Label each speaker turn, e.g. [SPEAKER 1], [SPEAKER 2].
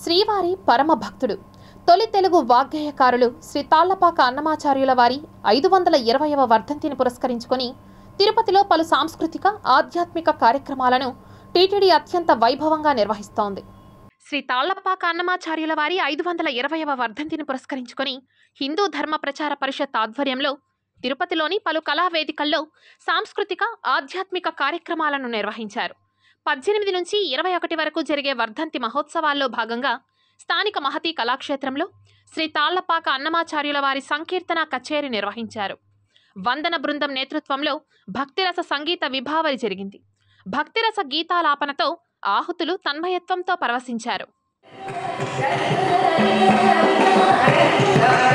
[SPEAKER 1] శ్రీవారి పరమ భక్తుడు తొలి తెలుగు వాగ్గేయకారులు శ్రీ తాళ్లపాక అన్నమాచార్యుల వారి ఐదు వందల ఇరవైవ వర్ధంతిని పురస్కరించుకొని తిరుపతిలో పలు సాంస్కృతిక ఆధ్యాత్మిక కార్యక్రమాలను టీటీడీ అత్యంత వైభవంగా నిర్వహిస్తోంది శ్రీ తాళ్లపాక అన్నమాచార్యుల వారి ఐదు వందల ఇరవైవ వర్ధంతిని పురస్కరించుకొని హిందూ ధర్మ ప్రచార పరిషత్ ఆధ్వర్యంలో తిరుపతిలోని పలు కళా వేదికల్లో సాంస్కృతిక ఆధ్యాత్మిక కార్యక్రమాలను నిర్వహించారు పద్దెనిమిది నుంచి ఇరవై ఒకటి వరకు జరిగే వర్ధంతి మహోత్సవాల్లో భాగంగా స్థానిక మహతి కళాక్షేత్రంలో శ్రీ తాళ్లపాక అన్నమాచార్యుల వారి సంకీర్తన కచేరీ నిర్వహించారు వందన బృందం నేతృత్వంలో భక్తిరస సంగీత విభావరి జరిగింది భక్తిరస గీతాలాపనతో ఆహుతులు తన్మయత్వంతో పరవశించారు
[SPEAKER 2] జయ